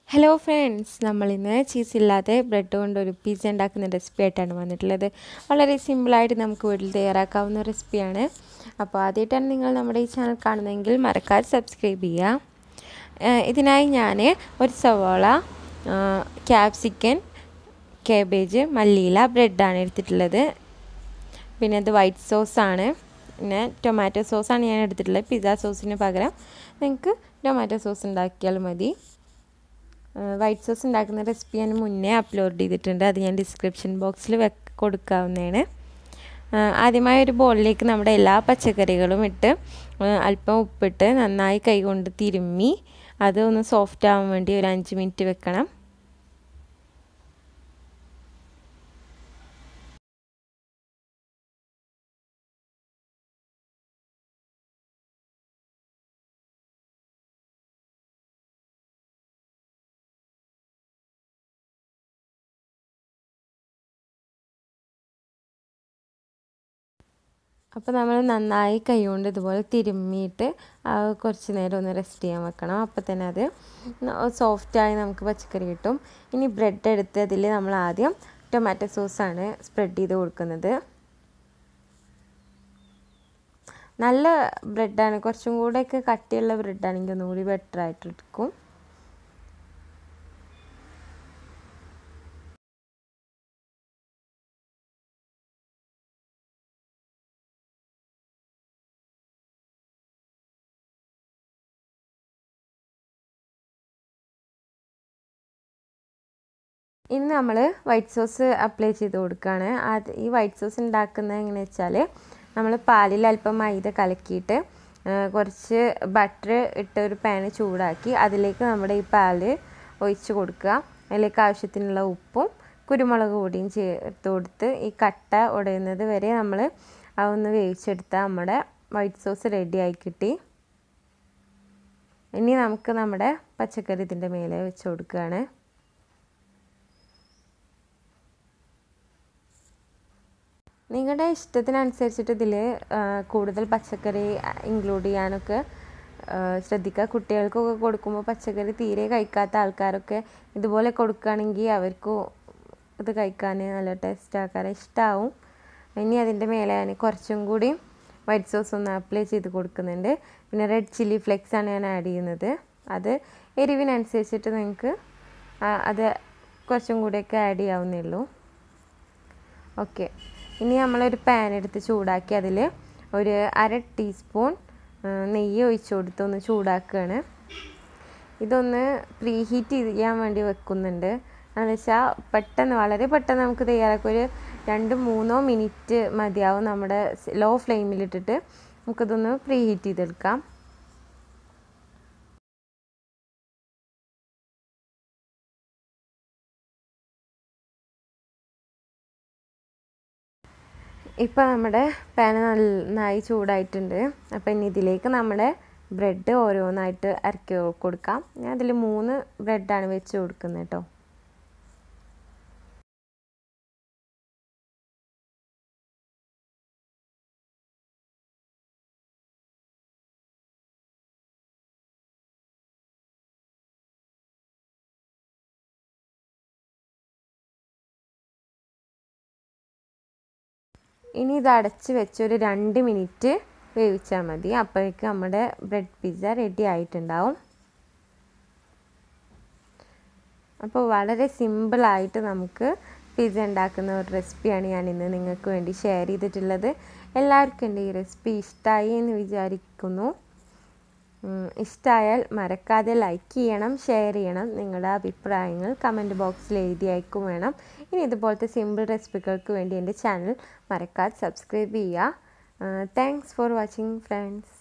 hello friends നമ്മളിന്ന് cheese ഇല്ലാതെ bread കൊണ്ട് ഒരു പിസ്സ ഉണ്ടാക്കുന്ന റെസിപ്പി ആയിട്ടാണ് വന്നിട്ടുള്ളത് വളരെ സിമ്പിളായിട്ട് നമുക്ക് വീട്ടിൽ തയ്യാറാക്കാവുന്ന റെസിപ്പിയാണ് അപ്പോൾ ആദ്യമായിട്ടാണ് നിങ്ങൾ നമ്മുടെ ഈ ചാനൽ കാണുന്നതെങ്കിൽ മറക്കാതെ സബ്സ്ക്രൈബ് ചെയ്യുക ഇതിനായി ഞാൻ ഒരു സവാള ക്യാപ്സിക്കൻ കേബേജ് മല്ലിയില ബ്രെഡാണ് എടുത്തിട്ടുള്ളത് പിന്നെ ഇത് വൈറ്റ് സോസാണ് പിന്നെ ടൊമാറ്റോ സോസാണ് ഞാൻ എടുത്തിട്ടുള്ളത് പിസ്സ സോസിന് പകരം നിങ്ങൾക്ക് ടൊമാറ്റോ സോസ് ഉണ്ടാക്കിയാൽ മതി വൈറ്റ് സോസ് ഉണ്ടാക്കുന്ന റെസിപ്പി ഞാൻ മുന്നേ അപ്ലോഡ് ചെയ്തിട്ടുണ്ട് അത് ഞാൻ ഡിസ്ക്രിപ്ഷൻ ബോക്സിൽ വെ കൊടുക്കാവുന്നതാണ് ആദ്യമായി ഒരു ബോളിലേക്ക് നമ്മുടെ എല്ലാ പച്ചക്കറികളും ഇട്ട് അല്പം ഉപ്പിട്ട് നന്നായി കൈകൊണ്ട് തിരുമ്മി അത് ഒന്ന് സോഫ്റ്റ് ആവാൻ വേണ്ടി ഒരു അഞ്ച് മിനിറ്റ് വെക്കണം അപ്പോൾ നമ്മൾ നന്നായി കൈകൊണ്ട് ഇതുപോലെ തിരുമ്മിയിട്ട് കുറച്ച് നേരം ഒന്ന് റെസ്റ്റ് ചെയ്യാൻ വെക്കണം അപ്പോൾ തന്നെ അത് സോഫ്റ്റായി നമുക്ക് പച്ചക്കറി കിട്ടും ഇനി ബ്രെഡ് എടുത്ത് അതിൽ നമ്മൾ ആദ്യം ടൊമാറ്റോ സോസാണ് സ്പ്രെഡ് ചെയ്ത് കൊടുക്കുന്നത് നല്ല ബ്രെഡാണ് കുറച്ചും കൂടെയൊക്കെ കട്ടിയുള്ള ബ്രെഡാണെങ്കിൽ ഒന്നുകൂടി ബെറ്റർ ആയിട്ട് എടുക്കും ഇനി നമ്മൾ വൈറ്റ് സോസ് അപ്ലൈ ചെയ്ത് കൊടുക്കുകയാണ് അത് ഈ വൈറ്റ് സോസ് ഉണ്ടാക്കുന്നത് എങ്ങനെയാണെന്ന് വെച്ചാൽ നമ്മൾ പാലിൽ അല്പം മൈദ കലക്കിയിട്ട് കുറച്ച് ബട്ടർ ഇട്ട് ഒരു പാന് ചൂടാക്കി അതിലേക്ക് നമ്മുടെ ഈ പാല് ഒഴിച്ച് കൊടുക്കുക അതിലേക്ക് ആവശ്യത്തിനുള്ള ഉപ്പും കുരുമുളക് പൊടിയും ചേർത്ത് കൊടുത്ത് ഈ കട്ട ഉടയുന്നത് വരെ നമ്മൾ അതൊന്ന് വേവിച്ചെടുത്താൽ നമ്മുടെ വൈറ്റ് സോസ് റെഡി ആയി കിട്ടി ഇനി നമുക്ക് നമ്മുടെ പച്ചക്കറി ഇതിൻ്റെ മേലെ വെച്ച് കൊടുക്കുകയാണ് നിങ്ങളുടെ ഇഷ്ടത്തിനനുസരിച്ചിട്ട് ഇതിൽ കൂടുതൽ പച്ചക്കറി ഇൻക്ലൂഡ് ചെയ്യാനൊക്കെ ശ്രദ്ധിക്കുക കുട്ടികൾക്കൊക്കെ കൊടുക്കുമ്പോൾ പച്ചക്കറി തീരെ കഴിക്കാത്ത ആൾക്കാരൊക്കെ ഇതുപോലെ കൊടുക്കുകയാണെങ്കിൽ അവർക്കും ഇത് കഴിക്കാൻ നല്ല ടേസ്റ്റ് ആക്കാൻ ഇഷ്ടമാവും ഇനി അതിൻ്റെ മേലെ ഞാൻ കുറച്ചും കൂടി വൈറ്റ് സോസ് ഒന്ന് അപ്ലൈ ചെയ്ത് കൊടുക്കുന്നുണ്ട് പിന്നെ റെഡ് ചില്ലി ഫ്ലെക്സ് ആണ് ഞാൻ ആഡ് ചെയ്യുന്നത് അത് എരിവിനനുസരിച്ചിട്ട് നിങ്ങൾക്ക് അത് കുറച്ചും കൂടിയൊക്കെ ആഡ് ചെയ്യാവുന്നേ ഉള്ളൂ ഓക്കെ ഇനി നമ്മളൊരു പാൻ എടുത്ത് ചൂടാക്കി അതിൽ ഒരു അര ടീസ്പൂൺ നെയ്യ് ഒഴിച്ചു കൊടുത്ത് ഒന്ന് ചൂടാക്കുകയാണ് ഇതൊന്ന് പ്രീ ഹീറ്റ് ചെയ്യാൻ വേണ്ടി വെക്കുന്നുണ്ട് എന്ന് വെച്ചാൽ പെട്ടെന്ന് വളരെ പെട്ടെന്ന് നമുക്ക് തയ്യാറാക്കുക ഒരു രണ്ട് മൂന്നോ മിനിറ്റ് മതിയാവും നമ്മുടെ ലോ ഫ്ലെയിമിലിട്ടിട്ട് നമുക്കിതൊന്ന് പ്രീ ഹീറ്റ് ചെയ്തെടുക്കാം ഇപ്പോൾ നമ്മുടെ പാൻ നന്നായി ചൂടായിട്ടുണ്ട് അപ്പോൾ ഇനി ഇതിലേക്ക് നമ്മുടെ ബ്രെഡ് ഓരോന്നായിട്ട് ഇറക്കി കൊടുക്കാം ഞാൻ അതിൽ മൂന്ന് ബ്രെഡാണ് വെച്ച് കൊടുക്കുന്നത് കേട്ടോ ഇനി ഇത് അടച്ച് വെച്ച് ഒരു രണ്ട് മിനിറ്റ് വേവിച്ചാൽ മതി അപ്പോഴേക്ക് നമ്മുടെ ബ്രെഡ് പിസ്സ റെഡി ആയിട്ടുണ്ടാവും അപ്പോൾ വളരെ സിമ്പിളായിട്ട് നമുക്ക് പിസ്സ ഉണ്ടാക്കുന്ന ഒരു റെസിപ്പിയാണ് ഞാൻ ഇന്ന് നിങ്ങൾക്ക് വേണ്ടി ഷെയർ ചെയ്തിട്ടുള്ളത് എല്ലാവർക്കും എൻ്റെ ഈ റെസിപ്പി ഇഷ്ടമായി എന്ന് വിചാരിക്കുന്നു ഇഷ്ടമായാൽ മറക്കാതെ ലൈക്ക് ചെയ്യണം ഷെയർ ചെയ്യണം നിങ്ങളുടെ അഭിപ്രായങ്ങൾ കമൻറ്റ് ബോക്സിൽ എഴുതി അയക്കും വേണം ഇനി ഇതുപോലത്തെ സിമ്പിൾ റെസിപ്പികൾക്ക് വേണ്ടി എൻ്റെ ചാനൽ മറക്കാതെ സബ്സ്ക്രൈബ് ചെയ്യുക താങ്ക്സ് ഫോർ വാച്ചിങ് ഫ്രണ്ട്സ്